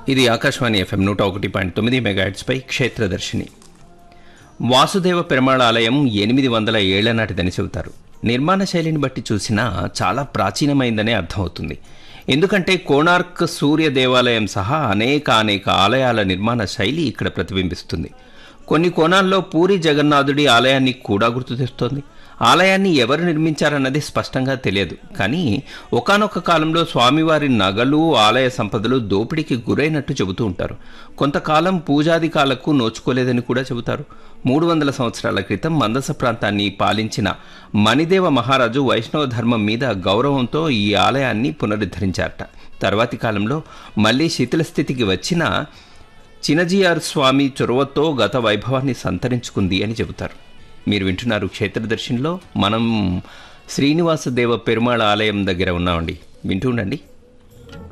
ఇది ఆకాశవాణి ఎఫ్ఎం నూట ఒకటి పాయింట్ తొమ్మిది మెగాహెట్స్పై క్షేత్రదర్శిని వాసుదేవ పెరుమాళ ఆలయం ఎనిమిది వందల ఏళ్ల నాటిదని చెబుతారు నిర్మాణ శైలిని బట్టి చూసినా చాలా ప్రాచీనమైందనే అర్థమవుతుంది ఎందుకంటే కోణార్క్ సూర్య దేవాలయం సహా అనేక అనేక ఆలయాల నిర్మాణ శైలి ఇక్కడ ప్రతిబింబిస్తుంది కొన్ని కోణాల్లో పూరి జగన్నాథుడి ఆలయాన్ని కూడా గుర్తు తెస్తోంది ఆలయాన్ని ఎవరు నిర్మించారన్నది స్పష్టంగా తెలియదు కానీ ఒకానొక కాలంలో స్వామివారి నగలు ఆలయ సంపదలు దోపిడీకి గురైనట్టు చెబుతూ ఉంటారు కొంతకాలం పూజాధికాలకు నోచుకోలేదని కూడా చెబుతారు మూడు వందల సంవత్సరాల క్రితం మందస ప్రాంతాన్ని పాలించిన మణిదేవ మహారాజు వైష్ణవ ధర్మం మీద గౌరవంతో ఈ ఆలయాన్ని పునరుద్ధరించారట తర్వాతి కాలంలో మళ్ళీ శిథిల స్థితికి వచ్చిన చినజియార్ స్వామి చొరవతో గత వైభవాన్ని సంతరించుకుంది అని చెబుతారు మీరు వింటున్నారు క్షేత్రదర్శినిలో మనం శ్రీనివాస దేవ పెరుమాళ ఆలయం దగ్గర ఉన్నామండి వింటూ ఉండండి